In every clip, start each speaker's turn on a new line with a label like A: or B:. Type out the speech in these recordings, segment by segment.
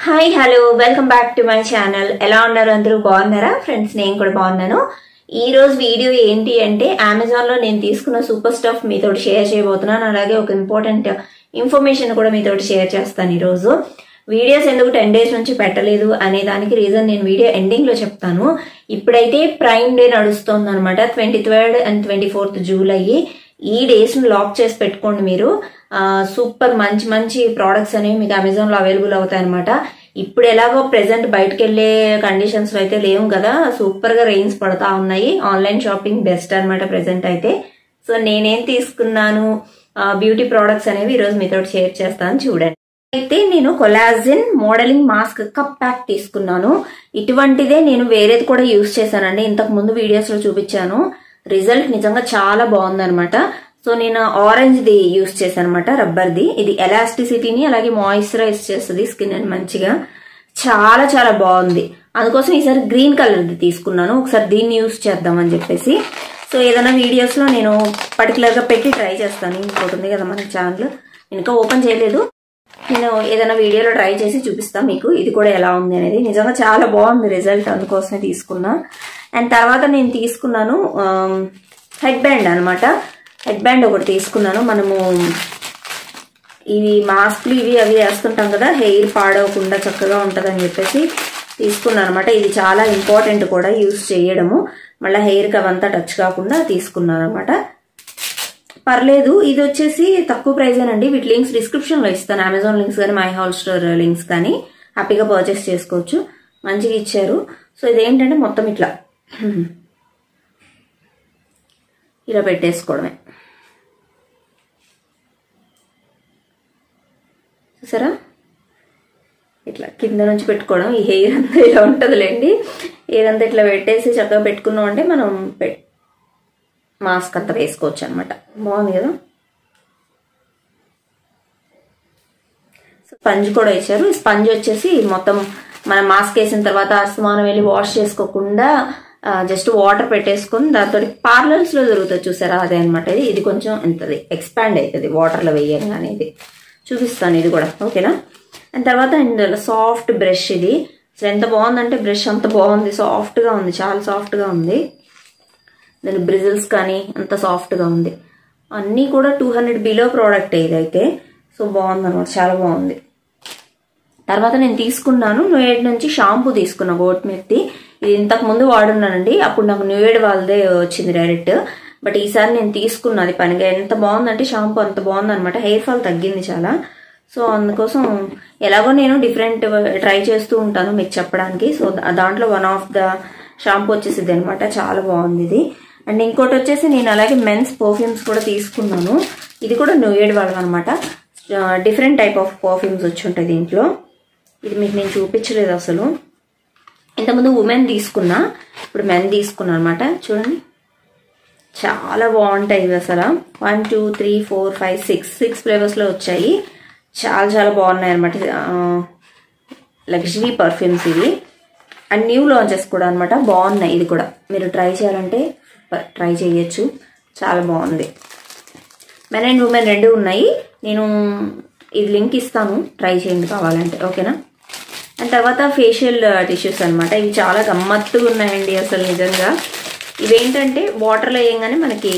A: Hi hello welcome back to my channel ఎలా ఉన్నారు అందరూ బాగున్నారా ఫ్రెండ్స్ నేను కూడా బాగున్నాను ఈ రోజు వీడియో ఏంటి అంటే అమెజాన్ లో నేను తీసుకున్న సూపర్ స్టఫ్ మీతో షేర్ చేయబోతున్నాను అలాగే ఒక ఇంపార్టెంట్ ఇన్ఫర్మేషన్ కూడా మీతో షేర్ చేస్తాను ఈ రోజు వీడియోస్ ఎందుకు టెన్ డేస్ నుంచి పెట్టలేదు అనే దానికి రీజన్ నేను వీడియో ఎండింగ్ లో చెప్తాను ఇప్పుడైతే ప్రైమ్ డే నడుస్తుంది అనమాట twenty third and twenty fourth July ఈ డేస్ ని లాక్ చేసి పెట్టుకోండి మీరు సూపర్ మంచి మంచి ప్రోడక్ట్స్ అనేవి మీకు అమెజాన్ లో అవైలబుల్ అవుతాయి అనమాట ఇప్పుడు ఎలాగో ప్రెసెంట్ బయటకు వెళ్ళే కండిషన్స్ లో అయితే లేవు కదా సూపర్ గా రెయిన్స్ పడతా ఉన్నాయి ఆన్లైన్ షాపింగ్ బెస్ట్ అనమాట ప్రెసెంట్ అయితే సో నేనేం తీసుకున్నాను బ్యూటీ ప్రోడక్ట్స్ అనేవి ఈరోజు మీతో షేర్ చేస్తాను చూడండి అయితే నేను collagen modelling mask cup pack తీసుకున్నాను ఇటువంటిదే నేను వేరేది కూడా యూస్ చేశానండి ఇంతకు ముందు వీడియోస్ లో చూపించాను రిజల్ట్ నిజంగా చాలా బాగుందనమాట సో నేను ఆరెంజ్ ది యూస్ చేశాను అనమాట రబ్బర్ది ఇది ఎలాస్టిసిటీని అలాగే మాయిశ్చరైజ్ చేస్తుంది స్కిన్ అని మంచిగా చాలా చాలా బాగుంది అందుకోసం ఈసారి గ్రీన్ కలర్ది తీసుకున్నాను ఒకసారి దీన్ని యూస్ చేద్దామని చెప్పేసి సో ఏదైనా వీడియోస్ లో నేను పర్టికులర్ గా పెట్టి ట్రై చేస్తాను ఇంకోటి ఉంది కదా మన ఛానల్ ఇంకా ఓపెన్ చేయలేదు నేను ఏదైనా వీడియోలో ట్రై చేసి చూపిస్తాను మీకు ఇది కూడా ఎలా ఉంది అనేది నిజంగా చాలా బాగుంది రిజల్ట్ అందుకోసమే తీసుకున్నా అండ్ తర్వాత నేను తీసుకున్నాను హెడ్ బ్యాండ్ అనమాట హెడ్ బ్యాండ్ ఒకటి తీసుకున్నాను మనము ఇవి మాస్క్లు ఇవి అవి వేస్తుంటాం కదా హెయిర్ పాడవకుండా చక్కగా ఉంటుందని చెప్పేసి తీసుకున్నాను అనమాట ఇది చాలా ఇంపార్టెంట్ కూడా యూస్ చేయడము మళ్ళీ హెయిర్కి అవంతా టచ్ కాకుండా తీసుకున్నాను అనమాట పర్లేదు ఇది వచ్చేసి తక్కువ ప్రైజ్ అండి వీటి లింక్స్ డిస్క్రిప్షన్ లో ఇస్తాను అమెజాన్ లింక్స్ కానీ మై హౌల్ స్టోర్ లింక్స్ కానీ హ్యాపీగా పర్చేస్ చేసుకోవచ్చు మంచిగా ఇచ్చారు సో ఇదేంటంటే మొత్తం ఇట్లా ఇలా పెట్టేసుకోవడమే చూసారా ఇట్లా కింద నుంచి పెట్టుకోవడం ఈ హెయిర్ అంతా ఇలా ఉంటుందిలేండి హెయిర్ అంతా ఇట్లా పెట్టేసి చక్కగా పెట్టుకున్నాం అంటే మనం మాస్క్ అంతా వేసుకోవచ్చు అనమాట బాగుంది కదా స్పంజ్ కూడా ఇచ్చారు స్పంజ్ వచ్చేసి మొత్తం మనం మాస్క్ వేసిన తర్వాత అస్తమానం వెళ్ళి వాష్ చేసుకోకుండా జస్ట్ వాటర్ పెట్టేసుకొని దాంతో పార్లర్స్ లో దొరుకుతుంది చూసారా అదే అనమాట ఇది ఇది కొంచెం ఎంతది ఎక్స్పాండ్ అవుతుంది వాటర్లో వేయడం అనేది చూపిస్తాను ఇది కూడా ఓకేనా అండ్ తర్వాత ఇందులో సాఫ్ట్ బ్రష్ ఇది అసలు ఎంత బాగుందంటే బ్రష్ అంత బాగుంది సాఫ్ట్గా ఉంది చాలా సాఫ్ట్గా ఉంది దాని బ్రిజిల్స్ కానీ అంత సాఫ్ట్గా ఉంది అన్నీ కూడా టూ హండ్రెడ్ బిలో ప్రోడక్ట్ ఇదైతే సో బాగుంది అనమాట చాలా బాగుంది తర్వాత నేను తీసుకున్నాను న్యూయేడ్ నుంచి షాంపూ తీసుకున్నా గోట్ మెత్తి ఇది ఇంతకు ముందు వాడున్నానండి అప్పుడు నాకు న్యూయేడ్ వాళ్ళదే వచ్చింది డైరెక్ట్ బట్ ఈసారి నేను తీసుకున్నది పనిగా ఎంత బాగుందంటే షాంపూ అంత బాగుంది అనమాట హెయిర్ ఫాల్ తగ్గింది చాలా సో అందుకోసం ఎలాగో నేను డిఫరెంట్ ట్రై చేస్తూ ఉంటాను మీకు చెప్పడానికి సో దాంట్లో వన్ ఆఫ్ ద షాంపూ వచ్చేసింది అనమాట చాలా బాగుంది ఇది అండ్ ఇంకోటి వచ్చేసి నేను అలాగే మెన్స్ పర్ఫ్యూమ్స్ కూడా తీసుకున్నాను ఇది కూడా న్యూయేడ్ వాళ్ళం అనమాట డిఫరెంట్ టైప్ ఆఫ్ పర్ఫ్యూమ్స్ వచ్చి ఉంటాయి దీంట్లో ఇది మీకు నేను చూపించలేదు అసలు ఇంతకుముందు ఉమెన్ తీసుకున్నా ఇప్పుడు మెన్ తీసుకున్నా అనమాట చూడండి చాలా బాగుంటాయి ఇవి అసలు one two three four five six six ఫ్లేవర్స్లో వచ్చాయి చాలా చాలా బాగున్నాయి అనమాట లగ్జరీ పర్ఫ్యూమ్స్ ఇవి అండ్ న్యూ లాంచెస్ కూడా అనమాట బాగున్నాయి ఇది కూడా మీరు ట్రై చేయాలంటే ట్రై చేయొచ్చు చాలా బాగుంది మెన్ అండ్ ఉమెన్ రెండు ఉన్నాయి నేను ఇది లింక్ ఇస్తాను ట్రై చేయండి కావాలంటే ఓకేనా అండ్ తర్వాత ఫేషియల్ టిష్యూస్ అనమాట ఇవి చాలా గమ్మత్తుగా ఉన్నాయండి అసలు నిజంగా ఇవేంటంటే వాటర్లో వేయగానే మనకి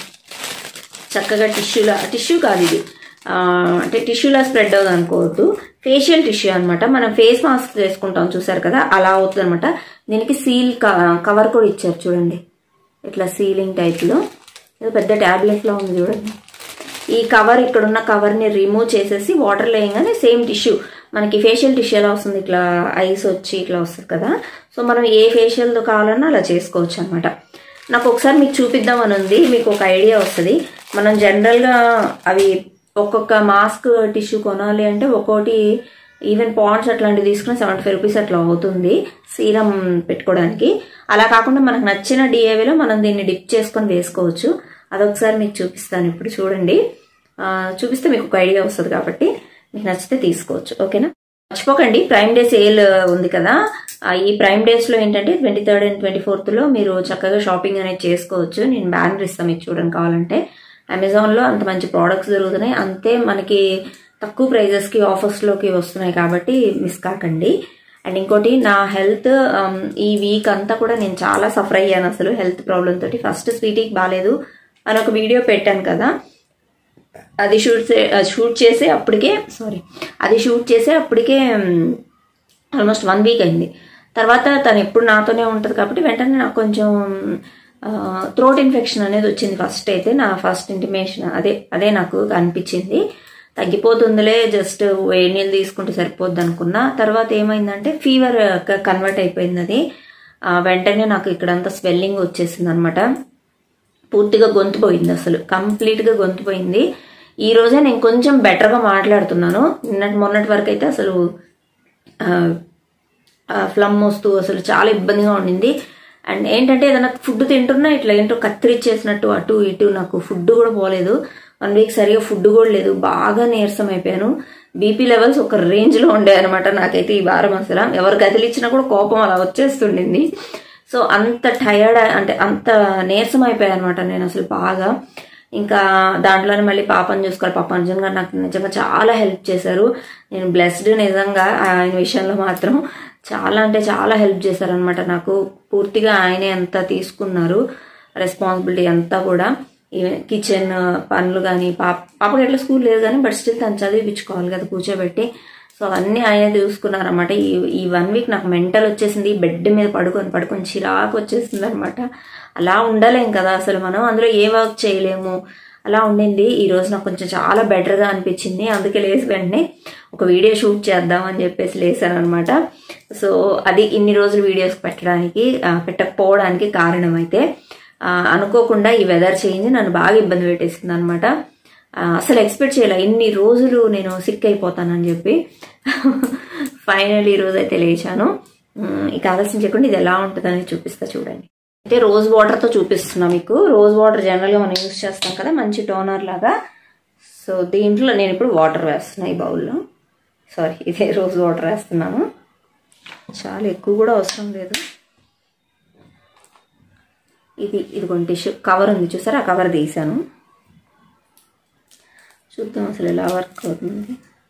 A: చక్కగా టిష్యూలా టిష్యూ కాదు ఇది అంటే టిష్యూలా స్ప్రెడ్ అవుతుంది అనుకోవద్దు ఫేషియల్ టిష్యూ అనమాట మనం ఫేస్ మాస్క్ వేసుకుంటాం చూసారు కదా అలా అవుతుంది అనమాట దీనికి సీల్ కవర్ కూడా ఇచ్చారు చూడండి ఇట్లా సీలింగ్ టైప్లో ఇది పెద్ద ట్యాబ్లెట్లో ఉంది చూడండి ఈ కవర్ ఇక్కడ ఉన్న కవర్ని రిమూవ్ చేసేసి వాటర్లో వేయగానే సేమ్ టిష్యూ మనకి ఫేషియల్ టిష్యూ ఎలా వస్తుంది ఇట్లా ఐస్ వచ్చి ఇట్లా వస్తుంది కదా సో మనం ఏ ఫేషియల్తో కావాలన్నా అలా చేసుకోవచ్చు అనమాట నాకు ఒకసారి మీకు చూపిద్దామని ఉంది మీకు ఒక ఐడియా వస్తుంది మనం జనరల్గా అవి ఒక్కొక్క మాస్క్ టిష్యూ కొనాలి అంటే ఒక్కోటి ఈవెన్ పాండ్స్ అట్లాంటివి తీసుకుని సెవెంటీ ఫైవ్ రూపీస్ అట్లా అవుతుంది సీరం పెట్టుకోవడానికి అలా కాకుండా మనకు నచ్చిన డిఏవిలో మనం దీన్ని డిప్ చేసుకొని వేసుకోవచ్చు అదొకసారి మీకు చూపిస్తాను ఇప్పుడు చూడండి చూపిస్తే మీకు ఒక ఐడియా వస్తుంది కాబట్టి మీకు నచ్చితే తీసుకోవచ్చు ఓకేనా మర్చిపోకండి ప్రైమ్ డే సేల్ ఉంది కదా ఈ ప్రైమ్ డేస్ లో ఏంటంటే twenty third and twenty fourth లో మీరు చక్కగా షాపింగ్ అనేది చేసుకోవచ్చు నేను బ్యానర్ ఇస్తాను మీకు చూడండి కావాలంటే అమెజాన్ లో అంత మంచి ప్రోడక్ట్స్ దొరుకుతున్నాయి అంతే మనకి తక్కువ ప్రైజెస్కి ఆఫర్స్లోకి వస్తున్నాయి కాబట్టి మిస్ కాకండి అండ్ ఇంకోటి నా హెల్త్ ఈ వీక్ అంతా కూడా నేను చాలా సఫర్ అయ్యాను అసలు హెల్త్ ప్రాబ్లమ్ తోటి ఫస్ట్ స్వీటీకి బాగాలేదు అని ఒక వీడియో పెట్టాను కదా అది షూట్ షూట్ చేసే అప్పటికే సారీ అది షూట్ చేసే అప్పటికే ఆల్మోస్ట్ వన్ వీక్ అయింది తర్వాత తను ఎప్పుడు నాతోనే ఉంటుంది కాబట్టి వెంటనే నాకు కొంచెం థ్రోట్ ఇన్ఫెక్షన్ అనేది వచ్చింది ఫస్ట్ అయితే నా ఫస్ట్ ఇంటిమేషన్ అదే అదే నాకు అనిపించింది తగ్గిపోతుందిలే జస్ట్ వేడి నీళ్ళు తీసుకుంటే సరిపోద్ది అనుకున్నా తర్వాత ఏమైందంటే ఫీవర్ కన్వర్ట్ అయిపోయింది అది ఆ, వెంటనే నాకు ఇక్కడంతా స్వెల్లింగ్ వచ్చేసింది అనమాట పూర్తిగా గొంతు పోయింది అసలు కంప్లీట్గా గొంతు పోయింది ఈ రోజే నేను కొంచెం బెటర్గా మాట్లాడుతున్నాను నిన్నటి మొన్నటి వరకు అయితే అసలు ఫ్లమ్ వస్తూ అసలు చాలా ఇబ్బందిగా ఉండింది అండ్ ఏంటంటే ఏదైనా ఫుడ్ తింటున్నా ఇట్లా ఏంటో కత్తిరిచ్చేసినట్టు అటు ఇటు నాకు ఫుడ్ కూడా పోలేదు వన్ వీక్ సరిగా ఫుడ్ కూడా లేదు బాగా నీరసం అయిపోయాను బీపీ లెవెల్స్ ఒక రేంజ్లో ఉండే అనమాట నాకైతే ఈ వారం అసలు ఎవరు గదిలిచ్చినా కూడా కోపం అలా వచ్చేస్తుండింది సో అంత టయర్డ్ అంటే అంత నీరసం అయిపోయాను అనమాట నేను అసలు బాగా ఇంకా దాంట్లోనే మళ్ళీ పాపని చూసుకోవాలి పాప అర్జున్ గారు నాకు నిజంగా చాలా హెల్ప్ చేశారు నేను బ్లెస్డ్ నిజంగా ఆయన విషయంలో మాత్రం చాలా అంటే చాలా హెల్ప్ చేశారనమాట నాకు పూర్తిగా ఆయనే అంతా తీసుకున్నారు రెస్పాన్సిబిలిటీ అంతా కూడా ఈవెన్ కిచెన్ పనులు కానీ పాప పాపకి ఎట్లా స్కూల్ లేదు కానీ బట్ స్టిల్ తను చదివించుకోవాలి కదా కూర్చోబెట్టి సో అవన్నీ ఆయనే చూసుకున్నారన్నమాట ఈ ఈ వన్ వీక్ నాకు మెంటల్ వచ్చేసింది బెడ్ మీద పడుకొని పడుకొని చిరాకు వచ్చేసింది అనమాట అలా ఉండలేం కదా అసలు మనం అందులో ఏ వర్క్ చేయలేము అలా ఉండింది ఈ రోజు నాకు కొంచెం చాలా బెటర్గా అనిపించింది అందుకే లేచి వెంటనే ఒక వీడియో షూట్ చేద్దాం అని చెప్పేసి లేసాను అనమాట సో అది ఇన్ని రోజులు వీడియోస్ పెట్టడానికి ఆ, పెట్టకపోవడానికి కారణం అయితే ఆ, అనుకోకుండా ఈ వెదర్ చేంజ్ నన్ను బాగా ఇబ్బంది పెట్టేసింది అనమాట అసలు ఎక్స్పెక్ట్ చేయలే ఇన్ని రోజులు నేను సిక్ అయిపోతానని చెప్పి ఫైనల్ ఈ రోజు అయితే లేచాను ఉమ్, ఇక ఆలోచించకుండా ఇది ఎలా ఉంటుందని చూపిస్తా చూడండి అయితే రోజ్ వాటర్తో చూపిస్తున్నా మీకు రోజ్ వాటర్ జనరల్గా మనం యూస్ చేస్తాం కదా మంచి టోనర్ లాగా సో దీంట్లో నేను ఇప్పుడు వాటర్ వేస్తున్నా ఈ బౌల్లో సారీ ఇదే రోజ్ వాటర్ వేస్తున్నాను చాలా ఎక్కువ కూడా అవసరం లేదు ఇది ఇదిగోండి టిష్యూ కవర్ ఉంది చూసారా ఆ కవర్ తీసాను చూద్దాం అసలు ఎలా వర్క్ అవుతుంది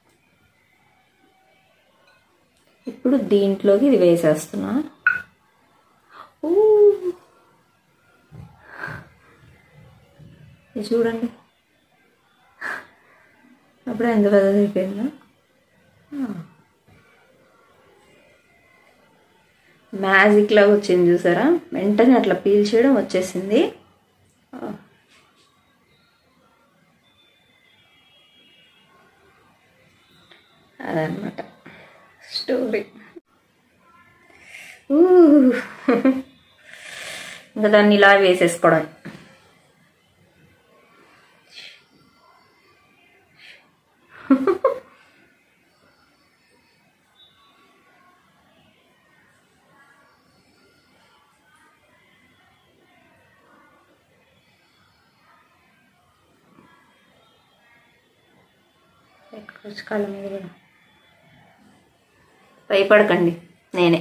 A: ఇప్పుడు దీంట్లోకి ఇది వేసేస్తున్నా ఊ. ఇది చూడండి అప్పుడే ఎంత పెద్దది అయిపోయిందా మ్యాజిక్ లాగా వచ్చింది చూసారా వెంటనే అట్లా పీల్చేయడం వచ్చేసింది ఆ. అదనమాట స్టోరీ ఊ. ఇంకా దాన్ని ఇలా వేసేసుకోవడం పెట్టుకోవచ్చు కళ్ళ మీద కూడా భయపడకండి నేనే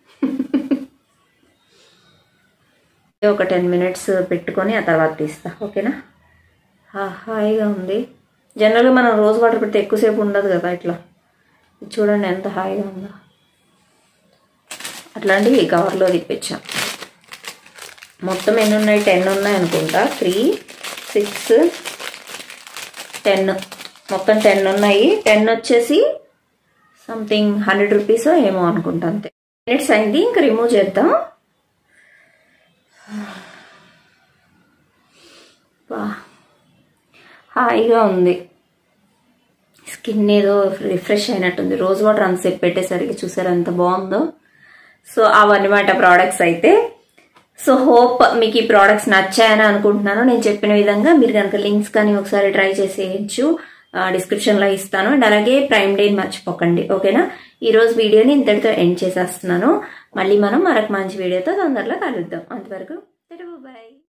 A: ఒక టెన్ మినిట్స్ పెట్టుకొని ఆ తర్వాత తీస్తా ఓకేనా హా, హాయిగా ఉంది జనరల్గా మనం రోజు వాటర్ పెడితే ఎక్కువసేపు ఉండదు కదా ఇట్లా ఇది చూడండి ఎంత హాయిగా ఉందో అట్లాంటివి ఈ కవర్లో తిప్పించాం మొత్తం ఎన్ని ఉన్నాయి టెన్ ఉన్నాయి అనుకుంటా త్రీ సిక్స్ టెన్ మొత్తం టెన్ ఉన్నాయి టెన్ వచ్చేసి సంథింగ్ హండ్రెడ్ రూపీస్ ఏమో అనుకుంటా అంతే మినిట్స్ అయింది ఇంకా రిమూవ్ చేద్దాం వా హాయిగా ఉంది స్కిన్ ఏదో రిఫ్రెష్ అయినట్టుంది రోజ్ వాటర్ అంతసేపు పెట్టేసరికి చూసారు ఎంత బాగుందో సో అవన్నమాట ప్రోడక్ట్స్ అయితే సో హోప్ మీకు ఈ ప్రోడక్ట్స్ నచ్చాయని అనుకుంటున్నాను నేను చెప్పిన విధంగా మీరు కనుక లింక్స్ కానీ ఒకసారి ట్రై చేసేయచ్చు డిస్క్రిప్షన్లో ఇస్తాను అండ్ అలాగే ప్రైమ్ డే మర్చిపోకండి ఓకేనా ఈ రోజు వీడియోని ఇంతటితో ఎండ్ చేసేస్తున్నాను మళ్ళీ మనం మరొక మంచి వీడియోతో తొందరలో కలుద్దాం అంతవరకు బాయ్